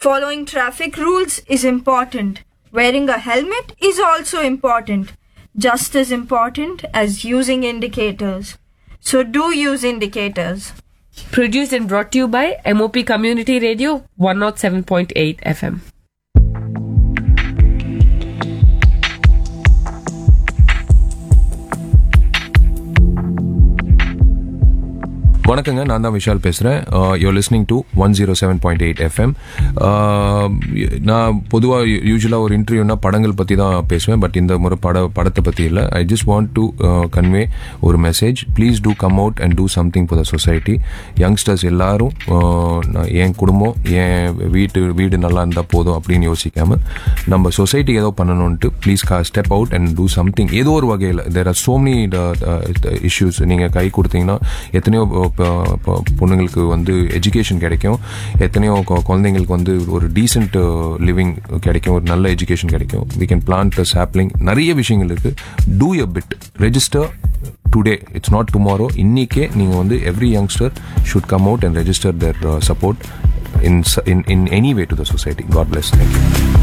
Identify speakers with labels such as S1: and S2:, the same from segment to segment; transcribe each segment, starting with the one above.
S1: Following traffic rules is important. Wearing a helmet is also important, just as important as using indicators. So do use indicators.
S2: Produced and brought to you by MOP Community Radio 107.8 FM.
S3: வணக்கங்க நான் தான் விஷால் பேசுகிறேன் you listening to one zero seven point eight FM நான் பொதுவாக யூஸ்வலாக ஒரு இன்டர்வியூனா படங்கள் பற்றி தான் பேசுவேன் பட் இந்த முறை பட படத்தை பற்றி இல்லை I just want to convey ஒரு message please to come out and do something for the society youngsters எல்லாரும் uh, நான் என் குடும்பம் என் வீட்டு வீடு நல்லா இருந்தால் போதும் அப்படின்னு யோசிக்காம நம்ம சொசைட்டிக்கு ஏதோ பண்ணணும்ட்டு please step out and do something ஏதோ ஒரு வகையில் there are so many issues நீங்கள் கை கொடுத்தீங்கன்னா எத்தனையோ ப- ப- பொண்ணுங்களுக்கு வந்து எஜுகேஷன் கிடைக்கும் எத்தனையோ கொ- குழந்தைங்களுக்கு வந்து ஒரு டீசென்ட் லிவிங் கிடைக்கும் ஒரு நல்ல எஜுகேஷன் கிடைக்கும் வி கேன் பிளான்ட் சாப்ளிங் நிறைய விஷயங்கள் இருக்கு do a bit register today it's not tomorrow இன்னிக்கே நீங்கள் வந்து every youngster should come out and register their support in in in any way to the society God bless thank you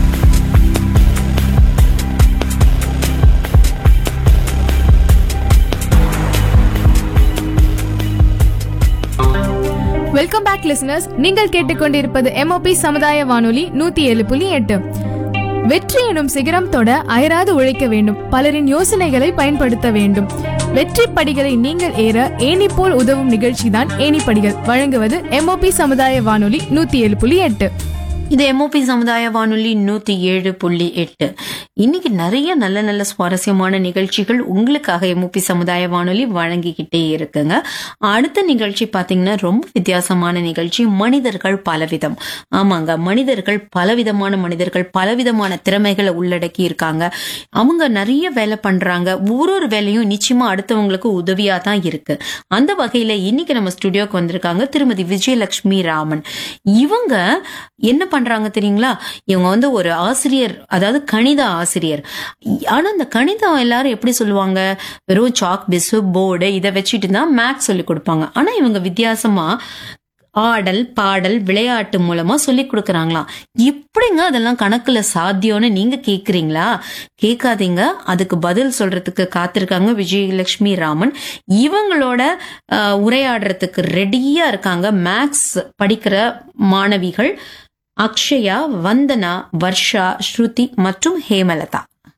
S4: welcome back listeners நீங்கள் கேட்டுக்கொண்டிருப்பது MOP சமுதாய வானொலி நூத்தி ஏழு புள்ளி எட்டு வெற்றி எனும் சிகரம் தொட அயராது உழைக்க வேண்டும் பலரின் யோசனைகளை பயன்படுத்த வேண்டும் வெற்றி படிகளை நீங்கள் ஏற ஏணி போல் உதவும் நிகழ்ச்சிதான் ஏணிப்படிகள் வழங்குவது எம்ஓபி சமுதாய வானொலி நூத்தி ஏழு புள்ளி எட்டு
S5: இது எம்ஓபி சமுதாய வானொலி நூத்தி ஏழு புள்ளி எட்டு இன்னைக்கு நிறைய நல்ல நல்ல சுவாரஸ்யமான நிகழ்ச்சிகள் உங்களுக்காக எம்ஓபி சமுதாய வானொலி வழங்கிக்கிட்டே இருக்குங்க அடுத்த நிகழ்ச்சி பாத்தீங்கன்னா ரொம்ப வித்தியாசமான நிகழ்ச்சி மனிதர்கள் பலவிதம் ஆமாங்க மனிதர்கள் பலவிதமான மனிதர்கள் பலவிதமான திறமைகளை உள்ளடக்கி இருக்காங்க அவங்க நிறைய வேலை பண்றாங்க ஒரு ஒரு வேலையும் நிச்சயமா அடுத்தவங்களுக்கு உதவியா தான் இருக்கு அந்த வகையில இன்னைக்கு நம்ம ஸ்டுடியோக்கு வந்திருக்காங்க திருமதி விஜயலட்சுமி ராமன் இவங்க என்ன பண்றாங்க தெரியுங்களா இவங்க வந்து ஒரு ஆசிரியர் அதாவது கணித ஆசிரியர் ஆனா அந்த கணிதம் எல்லாரும் எப்படி சொல்லுவாங்க வெறும் சாக் பிசு போர்டு இதை வச்சுட்டு தான் மேக்ஸ் சொல்லி கொடுப்பாங்க ஆனா இவங்க வித்தியாசமா ஆடல் பாடல் விளையாட்டு மூலமா சொல்லி கொடுக்கறாங்களாம் எப்படிங்க அதெல்லாம் கணக்குல சாத்தியம்னு நீங்க கேக்குறீங்களா கேட்காதீங்க அதுக்கு பதில் சொல்றதுக்கு காத்திருக்காங்க விஜயலட்சுமி ராமன் இவங்களோட அஹ், உரையாடுறதுக்கு ரெடியா இருக்காங்க மேக்ஸ் படிக்கிற மாணவிகள் அக்ஷயா வந்தனா வர்ஷா ஸ்ருதி மற்றும் ஹேமலதா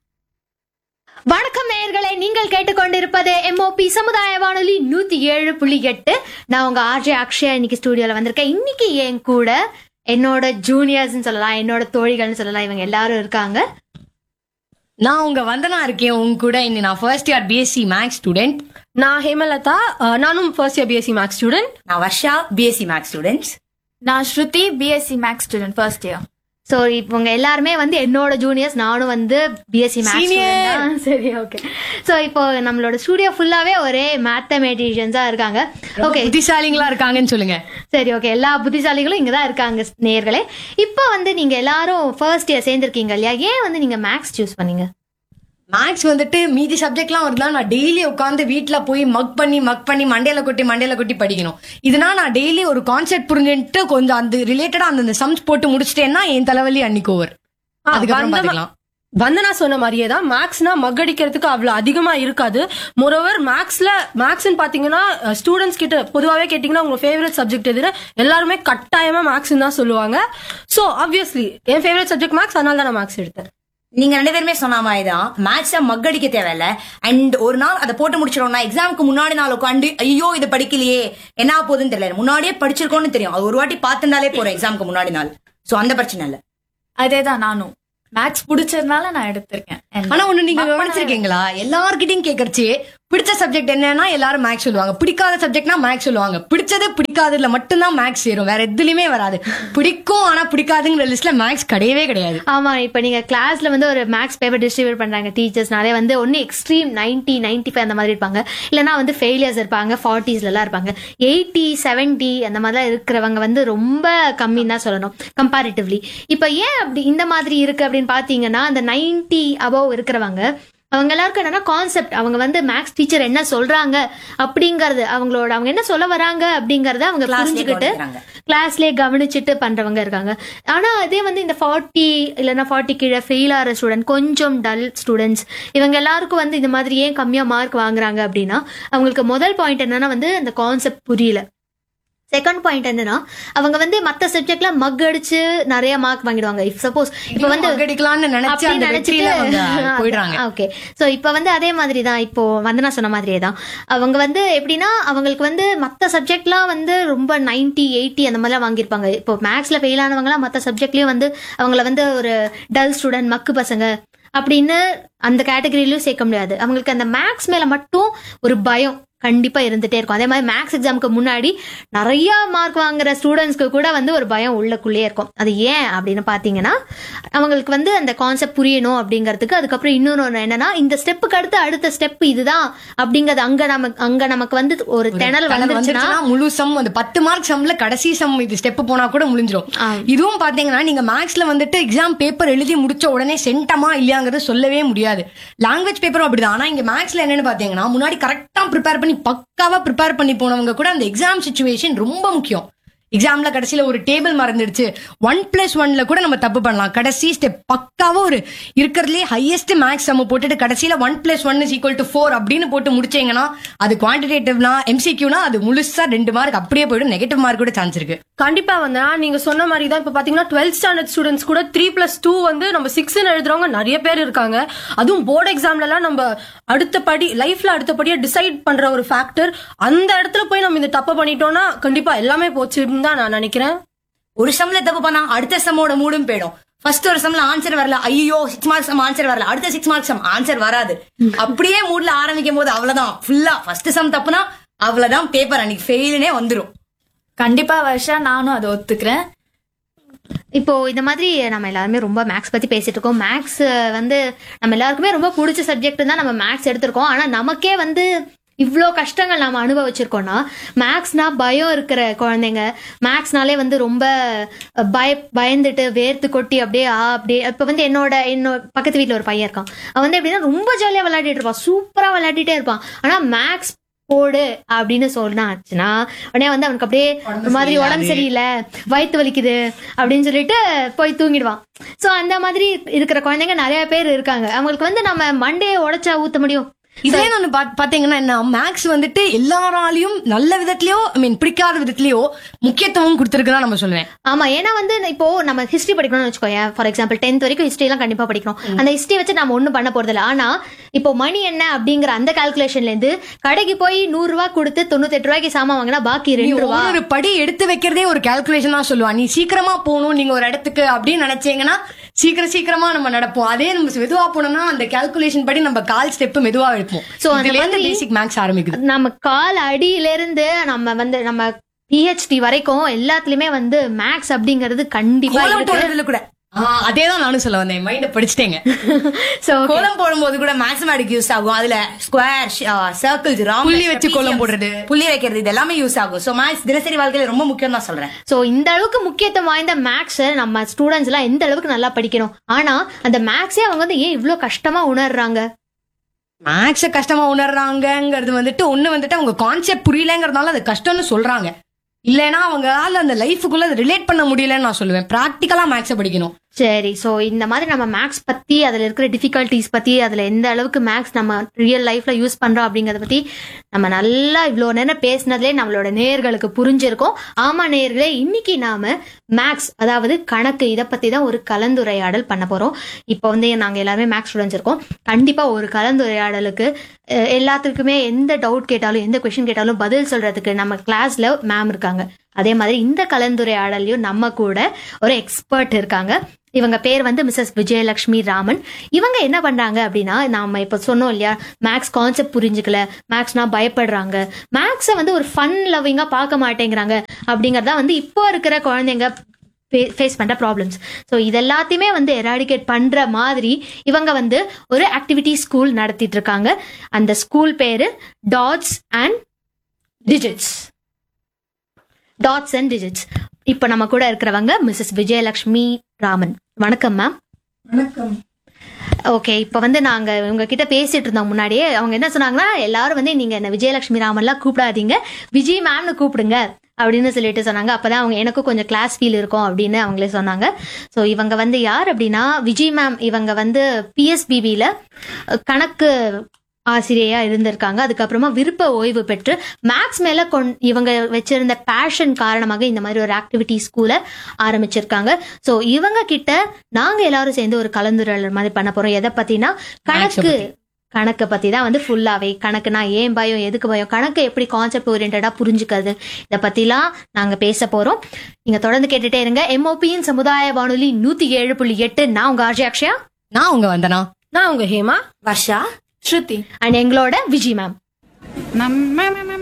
S6: வணக்கம் நேயர்களே நீங்கள் கேட்டுக்கொண்டிருப்பது எம்ஓபி சமுதாய வானொலி நூத்தி ஏழு புள்ளி எட்டு நான் உங்க ஆர்ஜே அக்ஷயா இன்னைக்கு ஸ்டூடியோல வந்திருக்கேன் இன்னைக்கு என் கூட என்னோட ஜூனியர்ஸ்னு சொல்லலாம் என்னோட தோழிகள்னு சொல்லலாம் இவங்க எல்லாரும் இருக்காங்க
S7: நான் உங்க வந்தனா இருக்கேன் உங்க கூட இன்னி நான் first year BSc maths student
S8: நான் ஹேமலதா அஹ், நானும் first year BSc maths student
S7: நான் வர்ஷா பிஎஸ்சி மேக்ஸ் ஸ்டூடெண்ட்ஸ்
S9: நான் Shruti BSc maths student first year
S6: so இவங்க எல்லாருமே வந்து என்னோட ஜூனியர்ஸ் நானும் வந்து பிஎஸ்சி மேக்ஸ் சரி ஓகே சோ இப்போ நம்மளோட ஸ்டூடியோ ஃபுல்லாவே ஒரே மேத்தமெட்டிஷியன்ஸா இருக்காங்க ஓகே
S7: புத்திசாலிங்களா இருக்காங்கன்னு சொல்லுங்க
S6: சரி ஓகே எல்லா புத்திசாலிகளும் இங்க தான் இருக்காங்க நேயர்களே இப்போ வந்து நீங்க எல்லாரும் ஃபர்ஸ்ட் இயர் சேர்ந்திருக்கீங்க இல்லையா ஏன் வந்து நீங்க மேக்ஸ் சூஸ் பண்ணீங்க
S7: மேக்ஸ் வந்துட்டு மீதி சப்ஜெக்ட்லாம் வருதுலாம் நான் டெய்லி உட்காந்து வீட்ல போய் மக் பண்ணி மக் பண்ணி மண்டையில கொட்டி மண்டையில கொட்டி படிக்கணும் இதுனா நான் டெய்லி ஒரு கான்செப்ட் புரிஞ்சுட்டு கொஞ்சம் அந்த ரிலேட்டடா அந்த சம்ஸ் போட்டு முடிச்சிட்டேன்னா என் தலைவலி அன்னைக்கு ஓவர் அதுக்கப்புறம்
S8: வந்த-
S7: பாத்துக்கலாம்
S8: வந்தனா சொன்ன மாதிரியே தான் மேக்ஸ்னா மக்கடிக்கிறதுக்கு அவ்வளவு அதிகமா இருக்காது மோரோவர் மேக்ஸ்ல மேக்ஸ்னு பாத்தீங்கன்னா ஸ்டூடெண்ட்ஸ் கிட்ட பொதுவாவே கேட்டீங்கன்னா உங்க ஃபேவரட் சப்ஜெக்ட் எதுன்னு எல்லாருமே கட்டாயமா மேக்ஸ் தான் சொல்லுவாங்க சோ ஆப்வியஸ்லி என் ஃபேவரட் சப்ஜெக்ட் மேக்ஸ் அதனால தான் நான் மேக்ஸ் எடுத்தேன்
S10: நீங்க ரெண்டு பேருமே சொன்ன மாதிரி தான் மேட்ச மக்கடிக்க தேவையில்ல அண்ட் ஒரு நாள் அதை போட்டு முடிச்சிடணும்னா எக்ஸாமுக்கு முன்னாடி நாள் உட்காந்து ஐயோ இது படிக்கலையே என்ன ஆக போகுதுன்னு தெரியல முன்னாடியே படிச்சிருக்கோம்னு தெரியும் அது ஒரு வாட்டி பார்த்துட்டாலே போறோம் எக்ஸாமுக்கு முன்னாடி நாள் சோ அந்த பிரச்சனை இல்ல
S9: அதே தான் நானும் மேக்ஸ் பிடிச்சதுனால நான் எடுத்திருக்கேன் And
S7: ஆனா ஒண்ணு நீங்க
S9: மக் பண்ண-
S7: கவனிச்சிருக்கீங்களா எல்லார்கிட்டயும் கேக்குறச்சு பிடிச்ச சப்ஜெக்ட் என்னன்னா எல்லாரும் மேக்ஸ் சொல்லுவாங்க பிடிக்காத சப்ஜெக்ட்னா மேக்ஸ் சொல்லுவாங்க பிடிச்சது பிடிக்காததுல மட்டும்தான் மேக்ஸ் சேரும் வேற எதுலயுமே வராது பிடிக்கும் ஆனா பிடிக்காதுங்கிற லிஸ்ட்ல மேக்ஸ் கிடையவே கிடையாது
S6: ஆமா இப்ப நீங்க கிளாஸ்ல வந்து ஒரு மேக்ஸ் பேப்பர் டிஸ்ட்ரிபியூட் பண்றாங்க டீச்சர்ஸ்னாலே வந்து ஒன்னு எக்ஸ்ட்ரீம் 90 95 ஃபைவ் அந்த மாதிரி இருப்பாங்க இல்லனா வந்து ஃபெயிலியர்ஸ் இருப்பாங்க ஃபார்ட்டிஸ்ல எல்லாம் இருப்பாங்க எயிட்டி 70 அந்த மாதிரிலாம் இருக்கிறவங்க வந்து ரொம்ப கம்மின்னு தான் சொல்லணும் கம்பேரிட்டிவ்லி இப்ப ஏன் அப்படி இந்த மாதிரி இருக்கு அப்படின்னு பாத்தீங்கன்னா அந்த 90 அபவ் இருக்கிறவங்க அவங்க எல்லாருக்கும் என்னன்னா கான்செப்ட் அவங்க வந்து மேக்ஸ் டீச்சர் என்ன சொல்றாங்க அப்படிங்கறது அவங்களோட அவங்க என்ன சொல்ல வராங்க அப்படிங்கறத அவங்க
S10: Class லயே
S6: புரிஞ்சுக்கிட்டு
S10: கவனிக்கிறாங்க.
S6: கிளாஸ்லயே கவனிச்சுட்டு பண்றவங்க இருக்காங்க ஆனா அதே வந்து இந்த ஃபார்ட்டி இல்லைன்னா ஃபார்ட்டி கீழே ஃபெயில் ஆகிற ஸ்டூடெண்ட் கொஞ்சம் டல் ஸ்டூடெண்ட்ஸ் இவங்க எல்லாருக்கும் வந்து இந்த மாதிரி ஏன் கம்மியா மார்க் வாங்குறாங்க அப்படின்னா அவங்களுக்கு முதல் பாயிண்ட் என்னன்னா வந்து அந்த கான்செப்ட் புரியல செகண்ட் பாயிண்ட் என்னன்னா அவங்க வந்து மத்த சப்ஜெக்ட்ல மக் அடிச்சு நிறைய மார்க் வாங்கிடுவாங்க இப் சப்போஸ் இப்ப வந்து
S7: மகடிக்கலாம்னு நினைச்சு
S6: அப்படி
S7: அந்த வெற்றியில அவங்க போயிடுறாங்க
S6: ஓகே சோ இப்போ வந்து அதே மாதிரி தான் இப்போ வந்தனா சொன்ன மாதிரியே தான் அவங்க வந்து எப்படின்னா அவங்களுக்கு வந்து மத்த சப்ஜெக்ட்லாம் வந்து ரொம்ப 90 எயிட்டி அந்த மாதிரிலாம் வாங்கியிருப்பாங்க இப்போ மேக்ஸ்ல ஃபெயில் ஆனவங்கலாம் மத்த சப்ஜெக்ட்லயும் வந்து அவங்கள வந்து ஒரு டல் ஸ்டூடெண்ட் மக்கு பசங்க அப்படின்னு அந்த கேட்டகரியிலயும் சேர்க்க முடியாது அவங்களுக்கு அந்த மேக்ஸ் மேல மட்டும் ஒரு பயம் கண்டிப்பா இருந்துட்டே இருக்கும் அதே மாதிரி மேக்ஸ் எக்ஸாமுக்கு முன்னாடி நிறைய மார்க் வாங்குற ஸ்டூடெண்ட்ஸ்க்கு கூட வந்து ஒரு பயம் உள்ளக்குள்ளேயே இருக்கும் அது ஏன் அப்படின்னு பாத்தீங்கன்னா அவங்களுக்கு வந்து அந்த கான்செப்ட் புரியணும் அப்படிங்கிறதுக்கு அதுக்கப்புறம் இன்னொன்று ஒன்று என்னன்னா இந்த ஸ்டெப்புக்கு அடுத்து அடுத்த ஸ்டெப் இதுதான் அப்படிங்கறது அங்க நமக்கு அங்க நமக்கு வந்து ஒரு திணறல்
S7: கலர்
S6: வந்துருச்சுன்னா
S7: வந்துருச்சுன்னா முழு சம் அந்த பத்து மார்க் சம்ல கடைசி சம் இது ஸ்டெப் போனா கூட முடிஞ்சிரும் இதுவும் பாத்தீங்கன்னா நீங்க மேக்ஸ்ல வந்துட்டு எக்ஸாம் பேப்பர் எழுதி முடிச்ச உடனே சென்டமா இல்லையாங்கிறது சொல்லவே முடியாது லாங்குவேஜ் பேப்பரும் அப்படிதான் ஆனா இங்க மேக்ஸ்ல என்னன்னு பாத்தீங்கன்னா முன்னாடி கரெக்டா ப்ரிப்பேர் பண்ணி பக்காவா ப்ரிப்பேர் பண்ணி போனவங்க கூட அந்த எக்ஸாம் சுச்சுவேஷன் ரொம்ப முக்கியம் எக்ஸாம்ல கடைசியில ஒரு டேபிள் மறந்துடுச்சு ஒன் பிளஸ் ஒன்ல கூட நம்ம தப்பு பண்ணலாம் கடைசி ஸ்டெப் பக்காவா ஒரு இருக்கிறதுலே ஹையஸ்ட் மேக்ஸ் நம்ம போட்டுட்டு கடைசியில one plus one is equal to four அப்படின்னு போட்டு முடிச்சீங்கன்னா அது குவான்டிடேட்டிவ்னா எம்சிக்யூனா அது முழுசா ரெண்டு மார்க் அப்படியே போயிடும் நெகட்டிவ் மார்க் கூட சான்ஸ் இருக்கு
S8: கண்டிப்பா வந்து நீங்க சொன்ன மாதிரி தான் இப்ப பாத்தீங்கன்னா டுவெல்த் ஸ்டாண்டர்ட் ஸ்டூடெண்ட்ஸ் கூட த்ரீ பிளஸ் டூ வந்து நம்ம சிக்ஸ் எழுதுறவங்க நிறைய பேர் இருக்காங்க அதுவும் போர்டு எக்ஸாம்ல எல்லாம் நம்ம அடுத்த படி லைஃப்ல அடுத்தபடியா டிசைட் பண்ற ஒரு ஃபேக்டர் அந்த இடத்துல போய் நம்ம இந்த தப்பை பண்ணிட்டோம்னா கண்டிப்பா எல்லாமே போச்சுன்னு தான் நான் நினைக்கிறேன்
S10: ஒரு சம்ல தப்பு பண்ணா அடுத்த சம்மோட மூடும் போயிடும் ஃபர்ஸ்ட் ஒரு சம்ல ஆன்சர் வரல ஐயோ சிக்ஸ் மார்க்ஸ் சம் ஆன்சர் வரல அடுத்த சிக்ஸ் மார்க்ஸ் சம் ஆன்சர் வராது அப்படியே மூட்ல ஆரம்பிக்கும் போது அவ்வளவுதான் ஃபுல்லா ஃபர்ஸ்ட் சம் தப்புனா அவ்வளவுதான் பேப்பர் அன்னைக்கு ஃபெயிலுனே வந்துரும்
S9: கண்டிப்பா வருஷா நானும் அதை ஒத்துக்கிறேன்
S6: இப்போ இந்த மாதிரி நம்ம எல்லாருமே ரொம்ப மேக்ஸ் பத்தி பேசிட்டு இருக்கோம் மேக்ஸ் வந்து நம்ம எல்லாருக்குமே ரொம்ப பிடிச்ச சப்ஜெக்ட் தான் நம்ம மேக்ஸ் எடுத்திருக்கோம் ஆனா நமக்கே வந்து இவ்வளோ கஷ்டங்கள் நம்ம அனுபவிச்சிருக்கோம்னா மேக்ஸ்னா பயம் இருக்கிற குழந்தைங்க மேக்ஸ்னாலே வந்து ரொம்ப பய பயந்துட்டு வேர்த்து கொட்டி அப்படியே ஆ அப்படியே இப்போ வந்து என்னோட என்னோட பக்கத்து வீட்டில் ஒரு பையன் இருக்கான் அவன் வந்து எப்படின்னா ரொம்ப ஜாலியாக விளையாடிட்டு இருப்பான் சூப்பராக விளையாடிட்டே இருப்பான் ஆனால் மேக்ஸ் போடு அப்படின்னு சொன்னாச்சுன்னா உடனே வந்து அவனுக்கு அப்படியே ஒரு மாதிரி உடம்பு சரியில்லை வயிற்று வலிக்குது அப்படின்னு சொல்லிட்டு போய் தூங்கிடுவான் ஸோ அந்த மாதிரி இருக்கிற குழந்தைங்க நிறைய பேர் இருக்காங்க அவங்களுக்கு வந்து நம்ம மண்டையை உடைச்சா ஊத்த முடியும்
S7: இதே ஒண்ணு பாத்- பாத்தீங்கன்னா என்ன மேக்ஸ் வந்துட்டு எல்லாராலையும் நல்ல விதத்திலயோ ஐ மீன் பிடிக்காத விதத்திலயோ முக்கியத்துவம் கொடுத்துருக்குதான் நம்ம சொல்லுவேன்
S6: ஆமா ஏன்னா வந்து இப்போ நம்ம ஹிஸ்டரி படிக்கணும்னு வச்சுக்கோங்க ஃபார் எக்ஸாம்பிள் டென்த் வரைக்கும் ஹிஸ்டரி எல்லாம் கண்டிப்பா படிக்கணும் அந்த ஹிஸ்டரி வச்சு நம்ம ஒண்ணும் பண்ண போறது இல்ல ஆனா இப்போ மணி என்ன அப்படிங்கிற அந்த கால்குலேஷன்ல இருந்து கடைக்கு போய் நூறு ரூபாய் கொடுத்து தொண்ணூத்தெட்டு ரூபாய்க்கு சாமான் வாங்கினா பாக்கி
S7: நீ
S6: ரெண்டு ரூபா
S7: ஒரு படி எடுத்து வைக்கிறதே ஒரு கால்குலேஷன் தான் சொல்லுவா நீ சீக்கிரமா போகணும் நீங்க ஒரு இடத்துக்கு அப்படின்னு நினைச்சீங்கன்னா சீக்கிரம் சீக்கிரமா நம்ம நடப்போம் அதே நம்ம மெதுவா போனோம்னா அந்த கால்குலேஷன் படி நம்ம கால் ஸ்டெப் மெதுவா வைப்போம்
S6: So, அந்த மாதிரி-
S7: பேசிக் மேக்ஸ் ஆரம்பிக்குது
S6: நம்ம கால் அடியில இருந்து நம்ம வந்து நம்ம பிஹெச்டி வரைக்கும் எல்லாத்துலயுமே வந்து மேக்ஸ் அப்படிங்கிறது கண்டிப்பா
S10: கோலம்
S6: இருக்கு
S10: போடுறதுல கூட
S7: அதே தான் நானும் சொல்ல வந்தேன் மைண்ட படிச்சிட்டேங்க
S6: சோ
S10: கோலம் போடும்போது கூட மேக்ஸமேட்டிக் யூஸ் ஆகும் அதுல ஸ்கொயர் சர்க்கிள்ஸ்
S7: புள்ளி வச்சு கோலம் போடுறது.
S10: புள்ளி வைக்கிறது இது எல்லாமே யூஸ் ஆகும் சோ மேக்ஸ் தினசரி வாழ்க்கையில ரொம்ப முக்கியம் தான் சொல்றேன்
S6: சோ இந்த அளவுக்கு முக்கியத்துவம் வாய்ந்த மேக்ஸ் நம்ம ஸ்டூடெண்ட்ஸ் எல்லாம் எந்த அளவுக்கு நல்லா படிக்கணும் ஆனா அந்த மேக்ஸே அவங்க வந்து ஏன் இவ்ளோ கஷ்டமா உணர்றாங்க
S7: மேக்ஸ கஷ்டமா உணர்றாங்கங்கிறது வந்துட்டு ஒண்ணு வந்துட்டு அவங்க கான்செப்ட் புரியலங்கிறதுனால அது கஷ்டம்னு சொல்றாங்க இல்லைன்னா அவங்களால அந்த லைஃபுக்குள்ள ரிலேட் பண்ண முடியலன்னு நான் சொல்லுவேன் பிராக்டிக்கலா மேக்ஸ படிக்கணும்
S6: சரி சோ இந்த மாதிரி நம்ம மேக்ஸ் பத்தி அதுல இருக்கிற டிஃபிகல்ட்டிஸ் பத்தி அதுல எந்த அளவுக்கு மேக்ஸ் நம்ம ரியல் லைஃப்ல யூஸ் பண்றோம் அப்படிங்கறத பத்தி நம்ம நல்லா இவ்வளோ நேரம் பேசினதுலே நம்மளோட நேயர்களுக்கு புரிஞ்சிருக்கும் ஆமா நேயர்களே இன்னைக்கு நாம மேக்ஸ் அதாவது கணக்கு இதை பத்தி தான் ஒரு கலந்துரையாடல் பண்ண போறோம் இப்போ வந்து நாங்க எல்லாருமே மேக்ஸ் ஸ்டூடெண்ட்ஸ் இருக்கோம் கண்டிப்பா ஒரு கலந்துரையாடலுக்கு அஹ், எல்லாத்துக்குமே எந்த டவுட் கேட்டாலும் எந்த கொஸ்டின் கேட்டாலும் பதில் சொல்றதுக்கு நம்ம கிளாஸ்ல மேம் இருக்காங்க அதே மாதிரி இந்த கலந்துரையாடலையும் நம்ம கூட ஒரு எக்ஸ்பர்ட் இருக்காங்க இவங்க பேர் வந்து மிஸ்ஸஸ் விஜயலட்சுமி ராமன் இவங்க என்ன பண்றாங்க அப்படின்னா நாம இப்ப சொன்னோம் இல்லையா மேக்ஸ் கான்செப்ட் புரிஞ்சுக்கல மேக்ஸ்னா பயப்படுறாங்க மேக்ஸை வந்து ஒரு ஃபன் லவ்விங்கா பார்க்க மாட்டேங்கிறாங்க அப்படிங்கறதா வந்து இப்போ இருக்கிற குழந்தைங்க ஃபேஸ் பண்ற ப்ராப்ளம்ஸ் ஸோ இது எல்லாத்தையுமே வந்து எராடிகேட் பண்ற மாதிரி இவங்க வந்து ஒரு ஆக்டிவிட்டி ஸ்கூல் நடத்திட்டு இருக்காங்க அந்த ஸ்கூல் பேரு Dots and Digits Dots and Digits இப்போ நம்ம கூட இருக்கிறவங்க மிஸ்ஸஸ் விஜயலட்சுமி ராமன் வணக்கம் மேம்
S1: வணக்கம்
S6: ஓகே இப்போ வந்து நாங்க உங்ககிட்ட பேசிட்டு இருந்தோம் முன்னாடியே அவங்க என்ன சொன்னாங்கன்னா எல்லாரும் வந்து நீங்க என்ன விஜயலட்சுமி ராமன்லாம் கூப்பிடாதீங்க விஜய் மேம்னு கூப்பிடுங்க அப்படின்னு சொல்லிட்டு சொன்னாங்க அப்பதான் அவங்க எனக்கும் கொஞ்சம் கிளாஸ் ஃபீல் இருக்கும் அப்படின்னு அவங்களே சொன்னாங்க ஸோ இவங்க வந்து யார் அப்படின்னா விஜய் மேம் இவங்க வந்து பிஎஸ்பிபியில் கணக்கு ஆசிரியையா இருந்திருக்காங்க அதுக்கப்புறமா விருப்ப ஓய்வு பெற்று மேக்ஸ் மேல கொண் இவங்க வச்சிருந்த பேஷன் காரணமாக இந்த மாதிரி ஒரு ஆக்டிவிட்டி ஸ்கூலை ஆரம்பிச்சிருக்காங்க ஸோ இவங்க கிட்ட நாங்க எல்லாரும் சேர்ந்து ஒரு கலந்துரையாடல் மாதிரி பண்ண போறோம் எதை பத்தினா கணக்கு கணக்கை பத்தி தான் வந்து ஃபுல்லாவே கணக்குனா ஏன் பயம் எதுக்கு பயம் கணக்கு எப்படி கான்செப்ட் ஓரியன்டா புரிஞ்சுக்கிறது இதை பத்திலாம் நாங்க பேச போறோம் நீங்க தொடர்ந்து கேட்டுட்டே இருங்க எம்ஓபியின் சமுதாய வானொலி நூத்தி ஏழு புள்ளி எட்டு நான் உங்க ஆர்ஜி அக்ஷயா
S7: நான் உங்க வந்தனா
S8: நான் உங்க ஹேமா
S10: வர்ஷா
S9: ஸ்ருதி
S6: அண்ட் எங்களோட விஜய் மேம்
S11: நம்ம